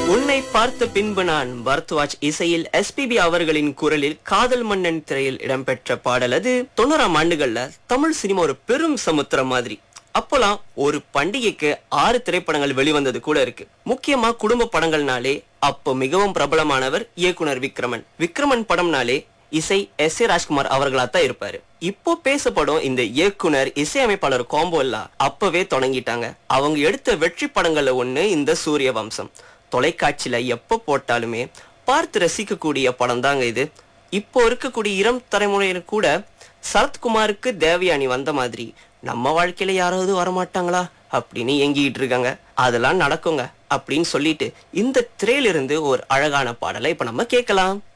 உன்னை பார்த்த பின்பு நான் பரத்வாஜ் இசையில் எஸ்பிபி அவர்களின் குரலில் காதல் மன்னன் திரையில் இடம்பெற்ற பாடல் அது தொண்ணூறாம் ஆண்டுகள்ல தமிழ் சினிமா ஒரு பெரும் சமுத்திரம் மாதிரி அப்போலாம் ஒரு பண்டிகைக்கு ஆறு திரைப்படங்கள் வெளிவந்தது கூட இருக்கு முக்கியமா குடும்ப படங்கள்னாலே அப்போ மிகவும் பிரபலமானவர் இயக்குனர் விக்ரமன் விக்ரமன் படம்னாலே இசை எஸ் ஏ ராஜ்குமார் அவர்களா தான் இருப்பாரு இப்போ பேசப்படும் இந்த இயக்குனர் இசையமைப்பாளர் காம்போ எல்லாம் அப்பவே தொடங்கிட்டாங்க அவங்க எடுத்த வெற்றி படங்கள்ல ஒண்ணு இந்த சூரிய வம்சம் தொலைக்காட்சியில எப்ப போட்டாலுமே பார்த்து ரசிக்கக்கூடிய படம் தாங்க இது இப்போ இருக்கக்கூடிய இளம் தலைமுறையில கூட சரத்குமாருக்கு தேவயானி வந்த மாதிரி நம்ம வாழ்க்கையில யாராவது வரமாட்டாங்களா அப்படின்னு ஏங்கிட்டு இருக்காங்க அதெல்லாம் நடக்குங்க அப்படின்னு சொல்லிட்டு இந்த திரையிலிருந்து ஒரு அழகான பாடலை இப்ப நம்ம கேட்கலாம்